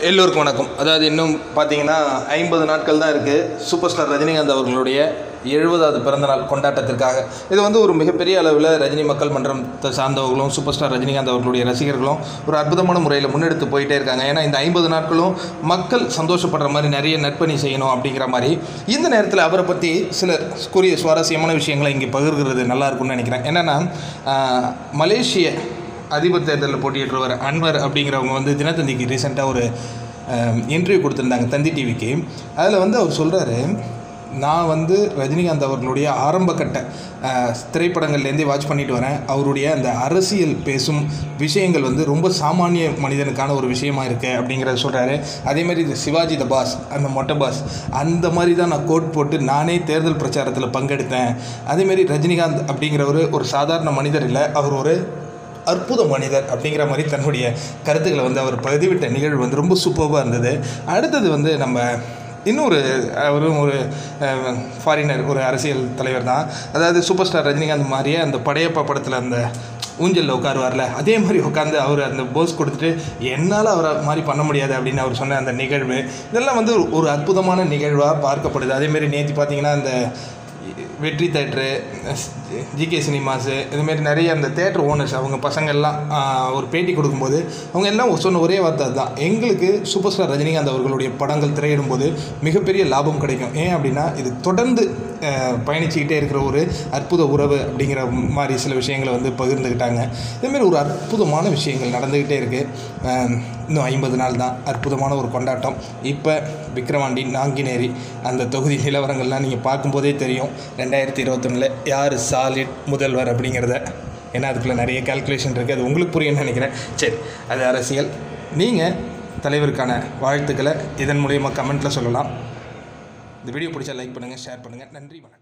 எல்லோருக்கும் வணக்கம் அதாவது இன்னும் பார்த்தீங்கன்னா ஐம்பது நாட்கள் தான் இருக்குது சூப்பர் ஸ்டார் ரஜினிகாந்த் அவர்களுடைய எழுபதாவது பிறந்தநாள் கொண்டாட்டத்திற்காக இது வந்து ஒரு மிகப்பெரிய அளவில் ரஜினி மக்கள் மன்றத்தை சார்ந்தவர்களும் சூப்பர் ஸ்டார் ரஜினிகாந்த் அவர்களுடைய ரசிகர்களும் ஒரு அற்புதமான முறையில் முன்னெடுத்து போயிட்டே இருக்காங்க ஏன்னா இந்த ஐம்பது நாட்களும் மக்கள் சந்தோஷப்படுற மாதிரி நிறைய நற்பணி செய்யணும் அப்படிங்கிற மாதிரி இந்த நேரத்தில் அவரை பற்றி சில கூறிய சுவாரஸ்யமான விஷயங்களை இங்கே பகிர்கிறது நல்லா இருக்கும்னு நினைக்கிறேன் என்னென்னா ஆஹ், மலேசிய அதிபர் தேர்தலில் போட்டியிடுறவர் அன்வர் அப்படிங்கிறவங்க வந்து தினத்தந்திக்கு ரீசெண்டாக ஒரு இன்டர்வியூ கொடுத்துருந்தாங்க தந்தி டிவிக்கு அதில் வந்து அவர் சொல்கிறாரு நான் வந்து ரஜினிகாந்த் அவர்களுடைய ஆரம்ப கட்ட அஹ், திரைப்படங்கள்லேருந்தே வாட்ச் பண்ணிட்டு வரேன் அவருடைய அந்த அரசியல் பேசும் விஷயங்கள் வந்து ரொம்ப சாமானிய மனிதனுக்கான ஒரு விஷயமா இருக்கு அப்படிங்கிறத சொல்கிறாரு அதேமாதிரி இந்த சிவாஜி த பாஸ் அந்த மொட்டை பாஸ் அந்த மாதிரி தான் நான் கோட் போட்டு நானே தேர்தல் பிரச்சாரத்தில் பங்கெடுத்தேன் அதேமாரி ரஜினிகாந்த் அப்படிங்கிறவர் ஒரு சாதாரண மனிதர் இல்லை அவர் ஒரு அற்புத மனிதர் அப்படிங்கிற மாதிரி தன்னுடைய கருத்துக்களை வந்து அவர் பதிவிட்ட நிகழ்வு வந்து ரொம்ப சூப்பராக இருந்தது அடுத்தது வந்து நம்ம இன்னொரு அவரும் ஒரு ஃபாரினர் ஒரு அரசியல் தலைவர் தான் அதாவது சூப்பர் ஸ்டார் ரஜினிகாந்த் மாதிரியே அந்த படையப்பா படத்தில் அந்த ஊஞ்சலில் உட்காருவார்ல அதே மாதிரி உட்காந்து அவர் அந்த போஸ் கொடுத்துட்டு என்னால் அவரை மாதிரி பண்ண முடியாது அப்படின்னு அவர் சொன்ன அந்த நிகழ்வு இதெல்லாம் வந்து ஒரு- ஒரு அற்புதமான நிகழ்வாக பார்க்கப்படுது அதேமாரி நேற்று பார்த்தீங்கன்னா அந்த வெற்றி தேட்ரு ஜிகே சினிமாஸு இதுமாரி நிறைய அந்த தேட்டர் ஓனர்ஸ் அவங்க பசங்க எல்லாம் ஆஹ், ஒரு பேட்டி கொடுக்கும்போது அவங்க எல்லாம் சொன்ன ஒரே வார்த்தை தான் எங்களுக்கு சூப்பர் ஸ்டார் ரஜினிகாந்த் அவர்களுடைய படங்கள் திரையிடும்போது மிகப்பெரிய லாபம் கிடைக்கும் ஏன் அப்படின்னா இது தொடர்ந்து ஆஹ், பயணிச்சுக்கிட்டே இருக்கிற ஒரு அற்புத உறவு அப்படிங்கிற மாதிரி சில விஷயங்களை வந்து பகிர்ந்துக்கிட்டாங்க இதுமாரி ஒரு அற்புதமான விஷயங்கள் நடந்துக்கிட்டே இருக்குது இன்னும் ஐம்பது நாள் தான் அற்புதமான ஒரு கொண்டாட்டம் இப்போ விக்ரவாண்டி நாங்கினேரி அந்த தொகுதி நிலவரங்கள்லாம் நீங்கள் பார்க்கும்போதே தெரியும் ரெண்டாயிரத்தி இருபத்தொன்னில் யார் சாலிட் முதல்வர் அப்படிங்கிறத ஏன்னா அதுக்குள்ளே நிறைய கால்குலேஷன் இருக்குது அது உங்களுக்கு புரியும்னு நினைக்கிறேன் சரி அது அரசியல் நீங்கள் தலைவருக்கான வாழ்த்துக்களை இதன் மூலயமா கமெண்ட்டில் சொல்லலாம் இந்த வீடியோ பிடிச்சா லைக் பண்ணுங்கள் ஷேர் பண்ணுங்கள் நன்றி வணக்கம்